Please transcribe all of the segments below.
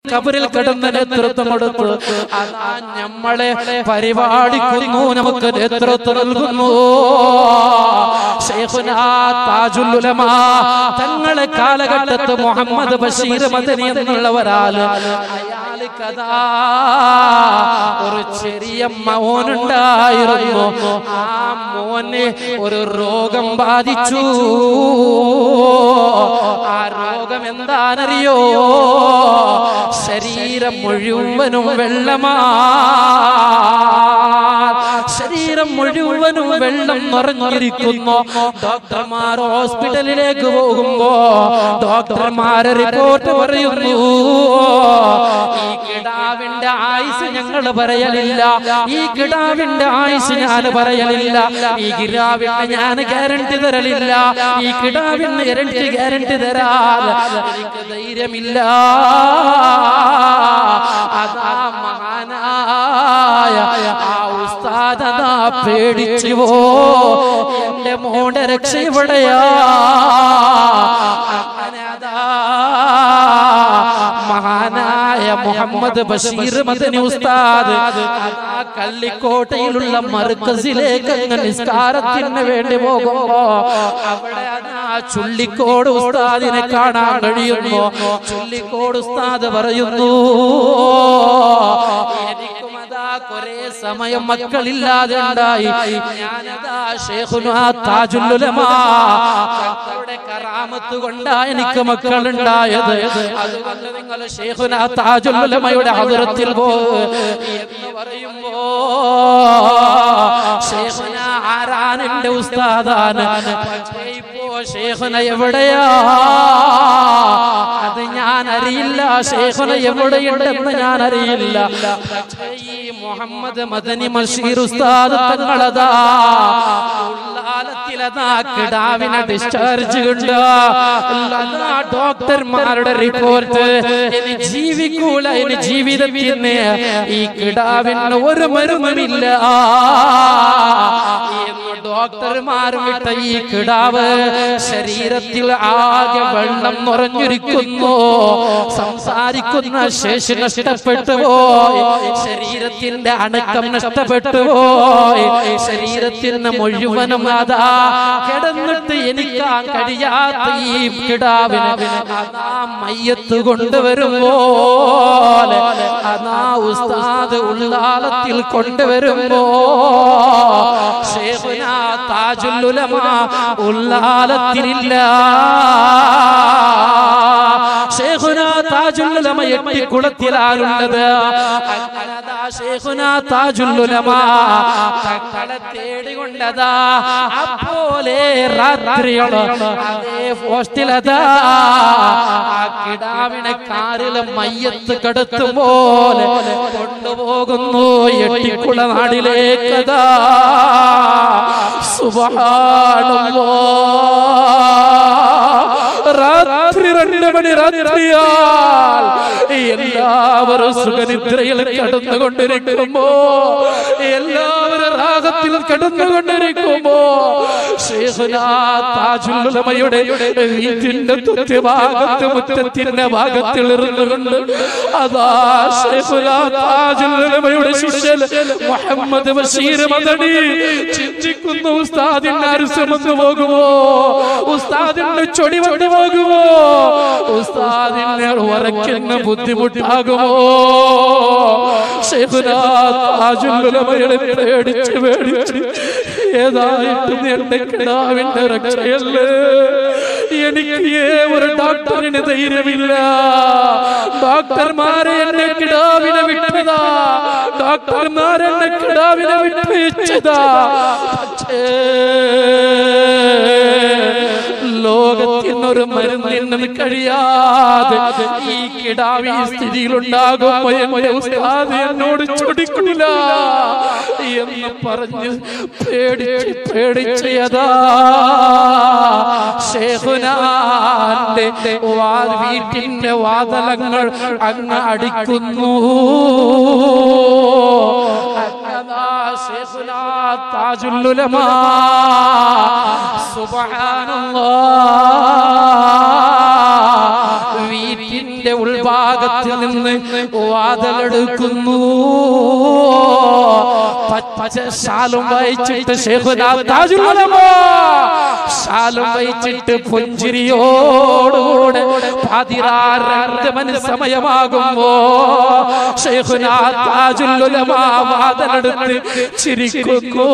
കബറിൽ കിടന്ന് നേതൃത്വം കൊടുത്തു അതാ നമ്മളെ പരിപാടിക്കുന്നു നമുക്ക് നേതൃത്വം നൽകുന്നു ശൈഖുനാ താജുൽ ഉലമാ തങ്ങളെ കാലഘട്ടത്ത് മുഹമ്മദ് ബഷീർ മദനി എന്നുള്ളവരാല് അയാള് കഥാ ഒരു ചെറിയ മോനുണ്ടായിരുന്നു ആ മോന് ഒരു രോഗം ബാധിച്ചു ആ രോഗം എന്താണെന്നറിയോ ശരീരം മുഴുവനും വെള്ളമാ ശരീരം മുഴുവനും വെള്ളം നിറഞ്ഞിരിക്കുന്നു ഡോക്ടർമാർ ഹോസ്പിറ്റലിലേക്ക് പോകുമ്പോ ഡോക്ടർമാരെ റിപ്പോർട്ട് പറയുന്നു ഈ കിടാവിന്റെ ആയുസ് ഞങ്ങൾ പറയലില്ല ഈ കിടാവിന്റെ ആയുസ് ഞാൻ പറയലില്ല ഈ കിടാവിന് ഞാൻ ഗ്യാരണ്ടി തരലില്ല ഈ കിടാവിന് ഗ്യാരണ്ടി ഗ്യാരണ്ടി തരാൻ എനിക്ക് ധൈര്യമില്ല അതാ മഹാനായ ആ ഉസ്താദ് അതാ പേടിച്ചു പോ എന്റെ മോന്റെ രക്ഷ ഇവിടെയാ അങ്ങനെ അതാ മഹാനായ മുഹമ്മദ് ബഷീർ മദനി ഉസ്താദ് അതാ കള്ളിക്കോട്ടയിലുള്ള മർക്കസിലേക്ക് അങ്ങ് നിസ്കാരത്തിന് വേണ്ടി പോകുമ്പോ അവിടെ അതാ ചുള്ളിക്കോട് ഉസ്താദിനെ കാണാൻ കഴിയുന്നു ചുള്ളിക്കോട് ഉസ്താദ് പറയുന്നു എനിക്കും അതാ കുറെ സമയം മക്കളില്ലാതെ ഉണ്ടായി ഞാനതാ ശേഖുനാ താജുൽ ഉലമാ തങ്ങളുടെ കറാമത്ത് കൊണ്ടാ എനിക്ക് മക്കളുണ്ടായത് അതുകൊണ്ട് നിങ്ങൾ ശേഖുനാ താജുൽ ഉലമയുടെ ഹദറത്തിൽ പോ എന്ന് പറയുമ്പോ ശേഖുന ആരാനെന്റെ ഉസ്താദാണ് പക്ഷേ ഇപ്പോ ശേഖുന എവിടെയാ അത് ഞാൻ അറിയില്ല ശേഖുന എവിടെയുണ്ടെന്ന് ഞാൻ അറിയില്ല പക്ഷേ ഈ മുഹമ്മദ് മദനി മഷീർ ഉസ്താദ് തങ്ങളതാ ഉള്ളാലത്തിലതാ കിടാവിനെ ഡിസ്ചാർജ് ഉണ്ട് അതാ ഡോക്ടർമാരുടെ റിപ്പോർട്ട് ഇനി ജീവിക്കൂല ഇനി ജീവിതത്തിന് ഈ കിടാവിന് ഒരു മരുന്നുമില്ല എന്ന് ഡോക്ടർമാർ വിട്ട ഈ കിടാവ് ശരീരത്തിൽ ആകെ വെള്ളം നിറഞ്ഞിരിക്കുന്നു സംസാരിക്കുന്ന ശേഷി നഷ്ടപ്പെട്ടു പോയി ശരീരത്തിന്റെ അണക്കം നഷ്ടപ്പെട്ടു പോയി ശരീരത്തിന് മുഴുവനും അതാ കിടന്നിട്ട് എനിക്കാൻ കഴിയാത്ത ഈ കിടാവിന് അതാ മയ്യത്ത് കൊണ്ടുവരുമ്പോൾ അതാ ഉസ്താദ് ഉള്ളാലത്തിൽ കൊണ്ടുവരുമ്പോ ശേഖുന താജുൽ ഉലമ ഉള്ളാലത്തിലില്ല ശേഖുന താജുൽ ഉലമ എട്ടിക്കുളത്തിലാണുള്ളത് അങ്ങനതാ ശേഖുന താജുൽ ഉലമ തങ്ങളെ തേടികൊണ്ടതാ അപ്പോലെ രാത്രിയോട് അതേ പോസ്റ്റിലതാ ആ കിടാവിനെ കാറിലെ മയ്യത്ത് കടത്തുപോലെ കൊണ്ടുപോകുന്നു എട്ടിക്കുള നാടിലേക്കതാ സുബഹാനല്ലാഹ് രാത്രി രണ്ട് മണി രാത്രിയാൽ എല്ലാവരും സുഖനിദ്രയിൽ കടന്നുകൊണ്ടിരിക്കുമ്പോ എല്ലാവരും രാഗത്തിൽ കടന്നുകൊണ്ടിരിക്കുമ്പോ ശേഖുനാ താജുല്ലുലമയുടെ വീട്ടിന്റെ തുത്യഭാഗത്ത് മുറ്റത്തിന്റെ ഭാഗത്തിൽ ഇരുന്നുകൊണ്ട് അതാ ശേഖുനാ താജുല്ലുലമയുടെ ശിഷ്യൻ മുഹമ്മദ് ബഷീർ മദനി ചിന്തിക്കുന്നു ഉസ്താദിന്റെ അരിസമന്ന് പോകുമോ ഉസ്താദിന്റെ ചൊടി വന്നു പോകുമോ ഉസ്താദിനെ ഉറക്കുന്ന ബുദ്ധിമുട്ടാകുമോ ശൈഖുനാ താജുൽ ഉലമയുടെ പേടിച്ച് പേടിച്ച് ഏതായിട്ടും എന്റെ കിടാവിന്റെ രക്ഷയല്ലേ എനിക്ക് ഏ ഒരു ഡോക്ടറിന് ധൈര്യമില്ല ഡോക്ടർമാരെ എന്നെ കിടാവിനെ വിട്ടതാ ഡോക്ടർമാരെ എന്നെ കിടാവിനെ വിട്ടയച്ചതാ പക്ഷേ ലോകത്തിനൊരു മരുന്നിനും കഴിയാതെ ഈ കിടാവ് ഈ സ്ഥിതിയിലുണ്ടാകുമ്പോ എന്റെ ഉസ്താദ് എന്നോട് ചൊടിക്കില്ല എന്ന് പറഞ്ഞ് പേടിച്ച് പേടിച്ചതാ ശേഖുനാന്റെ വാ- വീട്ടിന്റെ വാതലങ്ങൾ അങ്ങ് അടിക്കുന്നു അങ്ങതാ ശേഖുനാ താജുൽ ഉലമാ സുബ്ഹാനല്ലാഹ് വീട്ടിന്റെ മസ്ജിദിന്റെ ഉൾഭാഗത്തിൽ നിന്ന് വാതലെടുക്കുന്നു പച്ച ശാലും വഹിച്ചിട്ട് ശൈഖുനാ താജുൽ ഉലമ ശാലും വഹിച്ചിട്ട് പുഞ്ചിരിയോടുകൂടെ പാതിരാരംഗമന് സമയമാകുമ്പോ ശൈഖുനാ താജുൽ ഉലമ വാതലെടുത്ത് ചിരിക്കുന്നു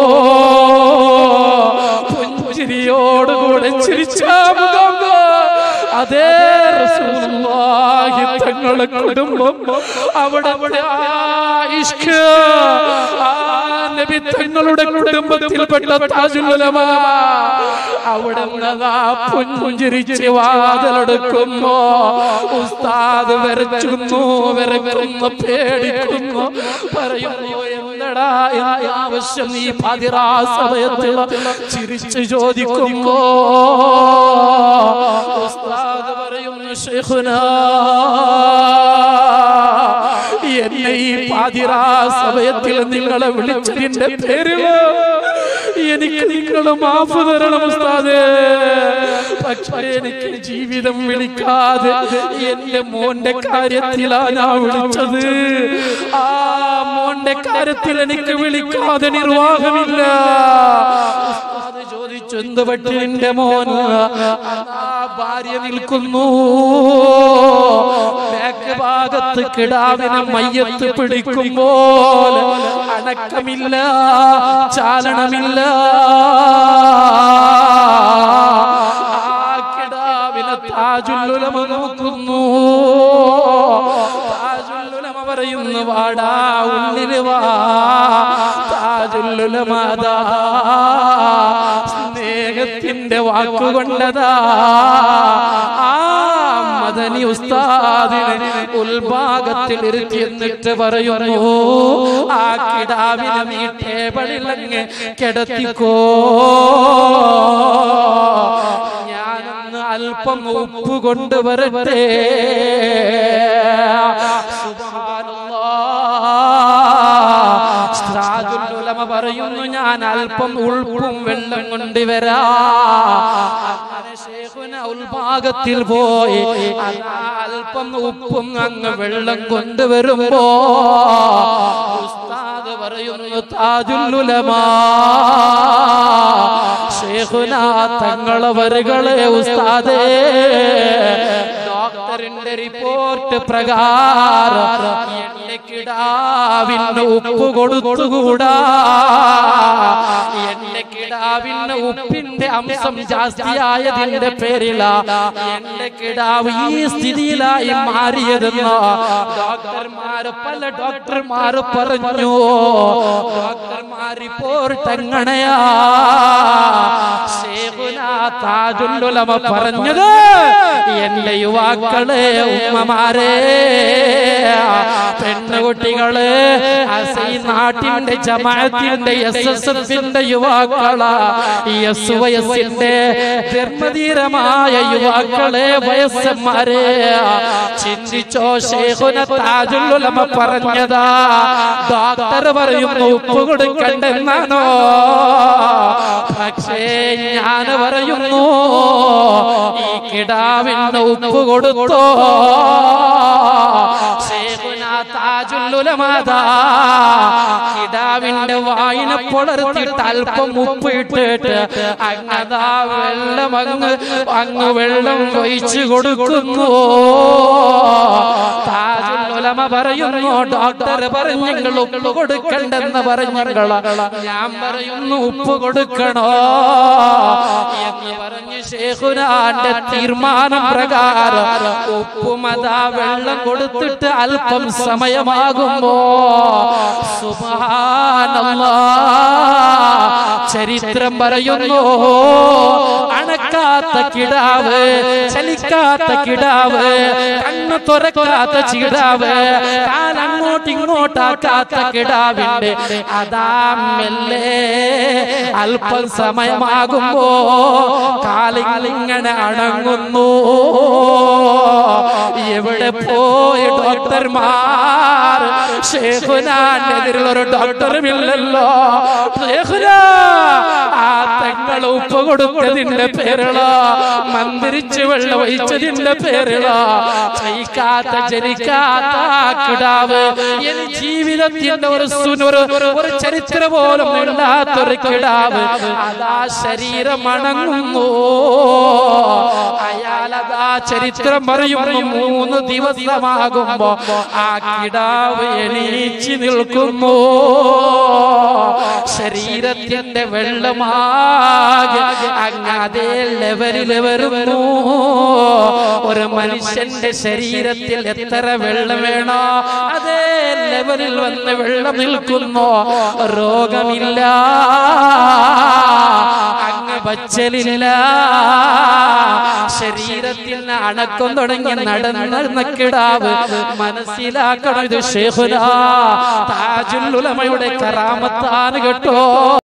പുഞ്ചിരിയോടുകൂടെ ചിരിച്ച മുഖം അതേ റസൂലുള്ളാഹി തങ്ങളെ കുടുംബം അവിടെ അവിടെ ആ ഇഷ്ക് ആ നബി തങ്ങളുടെ കുടുംബത്തിൽപ്പെട്ട താജുൽ ഉലമ അവിടെ നിന്നതാ പുഞ്ചിരിച്ച് വാതിലെടുക്കുമ്പോ ഉസ്താദ് വരച്ചുന്നു വരക്കുന്നു പേടിക്കുന്നു പറയുന്നു എന്തടാ എന്ത് ആവശ്യം ഈ പതിറാ സമയത്തിൽ ചിരിച്ച് ചോദിക്കുമ്പോ ഉസ്താദ് പറയുന്നു ശൈഖുനാ എന്നെ ഈ പാതിരാ സമയത്തിൽ നിങ്ങളെ വിളിച്ചതിന്റെ പേരില് എനിക്ക് നിങ്ങൾ മാഫ് തരണം ഉസ്താദേ പക്ഷേ എനിക്ക് ജീവിതം വിളിക്കാതെ എന്റെ മോന്റെ കാര്യത്തിലാ ഞാൻ വിളിച്ചത് ആ മോന്റെ കാര്യത്തിൽ എനിക്ക് വിളിക്കാതെ നിർവാഹമില്ല ഉസ്താദ് ചോദിച്ചു എന്ത് പറ്റി എന്റെ മോൻ ആ ഭാര്യ നിൽക്കുന്നു ബാക്ക് ഭാഗത്ത് കിടാവിനെ മയ്യത്ത് പിടിക്കുമ്പോൾ അടക്കമില്ല ചാലനമില്ല ആ കിടാവിനെ താജുല്ലുലമ നോക്കുന്നു താജുല്ലുലമ പറയുന്നു വാടാ ഉള്ളില് വാ താജുല്ലുലമാതാ സ്നേഹത്തിന്റെ വാക്കുകൊണ്ടതാ ആ മദനി ഉസ്താദിനെ ഉൾഭാഗത്തിൽ ഇരുത്തി എന്നിട്ട് പറയുന്നു ആ കിടാവിനെ നീ ടേബിളിൽ അങ്ങ് കിടത്തിക്കോ ഞാനൊന്ന് അല്പം ഉപ്പ് കൊണ്ടുവരട്ടെ സുബ്ഹാനല്ലാഹ്. ഉലമ പറയുന്നു ഞാൻ അല്പം ഉൾപ്പും വെള്ളം കൊണ്ടുവരാ അങ്ങനെ ശൈഖുന ഉൾഭാഗത്തിൽ പോയി അതാ അല്പം ഉപ്പും അങ്ങ് വെള്ളം കൊണ്ടുവരുമ്പോ ഉസ്താദ് പറയുന്നു താജുല്ലുലമാ ശൈഖുന തങ്ങളെ വരകളെ ഉസ്താദേ ഡോക്ടറിന്റെ റിപ്പോർട്ട് പ്രകാരം എന്റെ കിടാവിന് ഉപ്പ് കൊടുത്തുകൂടാ എന്റെ കിടാവിന് ഉപ്പിന്റെ അംശം ജാസ്തിയായതിന്റെ പേരില എന്റെ കിടാവ് ഈ സ്ഥിതിയിലായി മാറിയതെന്ന് ഡോക്ടർമാര് പല ഡോക്ടർമാര് പറഞ്ഞു ഡോക്ടർമാർ റിപ്പോർട്ട് എങ്ങനെയാ ശേഖുനാ താജുല്ലുലമ പറഞ്ഞത് എന്റെ യുവാക്കളെ ഉമ്മമാരെ പെണ്ണുകുട്ടികള് അസൈ നാട്ടിന്റെ ജമാഅത്തിന്റെ എസ് എസ് എഫിന്റെ യുവാക്കള എസ് വയസ്സിന്റെ ധർമ്മധീരമായ യുവാക്കളെ വയസ്സന്മാരെ ചിന്തിച്ചോ ശേഖുന താജുല്ലുലമ പറഞ്ഞതാ ഡോക്ടർ പറയുന്നു ഉപ്പ് കൊടുക്കണ്ടെന്നാണോ പക്ഷേ ഞാൻ പറയുന്നു ഈ കിടാവിന് ഉപ്പ് കൊടുത്തോ ശേഖുന താജുല്ലുലമാതാ കിടാവിന്റെ വായിനെ പുലർത്തിയിട്ട് അല്പം ഉപ്പ് ഇട്ടിട്ട് അങ്ങതാ വെള്ളം അങ്ങ് അങ്ങ് വെള്ളം ഒഴിച്ചു കൊടുക്കുന്നു താജുല്ലുലമ പറയുന്നു ഡോക്ടർ പറഞ്ഞു നിങ്ങൾ ഉപ്പ് കൊടുക്കണ്ടെന്ന് പറഞ്ഞങ്ങള ഞാൻ പറയുന്നു ഉപ്പ് കൊടുക്കണോ എന്ന് പറഞ്ഞ് ശേഖുനാന്റെ തീർമാനം പ്രകാരം ഉപ്പുമതാ വെള്ളം കൊടുത്തിട്ട് അല്പം സമയമാകുമ്പോ സുബ്ഹാനല്ലാ ചരിത്രം പറയുന്നു അണക്കാത്ത കിടാവ് ചലിക്കാത്ത കിടാവ് കണ്ണ് തുറക്കാത്ത കിടാവ് കാലങ്ങോട്ട് ഇങ്ങോട്ടാക്കാത്ത കിടാവിന്റെ അതാ മെല്ലെ അല്പം സമയമാകുമ്പോ കാലിങ്ങനെ അണങ്ങുന്നു എവിടെ പോയി ഡോക്ടർമാർ ഷേഖുനാനെതിരുള്ള ഒരു ഡോക്ടറുമില്ലല്ലോ ഷേഖുന ആ തങ്ങൾ ഉപ്പ് കൊടുത്തതിന്റെ പേരിൽ പേരിളാ മന്ത്രിച്ച് വെള്ളം ഒഴിച്ചതിന്റെ പേരിളാ ചയിക്കാത്ത ജനിക്കാത്ത ആ കിടാവ് എൻ ജീവിതത്തിന്റെ ഒരു സുനൊരു ഒരു ചരിത്രം പോലും ഇല്ലാത്തൊരു കിടാവ് അതാ ശരീരം അണങ്ങുന്നു അയാളതാ ചരിത്രം പറയുന്നു മൂന്ന് ദിവസമാകുമ്പോ ആ കിടാവ് എണീച്ച് നിൽക്കുന്നു ശരീരത്തിന്റെ വെള്ളമാകെ അങ്ങ് അതേ ലെവലിൽ വരുന്നു ഒരു മനുഷ്യന്റെ ശരീരത്തിൽ എത്ര വെള്ളം വേണോ അതേ ലെവലിൽ വന്ന് വെള്ളം നിൽക്കുന്നു രോഗമില്ല അങ്ങ് പച്ചലില്ല ശരീരത്തിൽ നിന്ന് അണക്കം തുടങ്ങി നടന്ന കിടാവ് മനസ്സിലാക്കണം ഇത് ഷേഖുല താജുൽ ഉലമയുടെ കറാമത്താണ് കേട്ടോ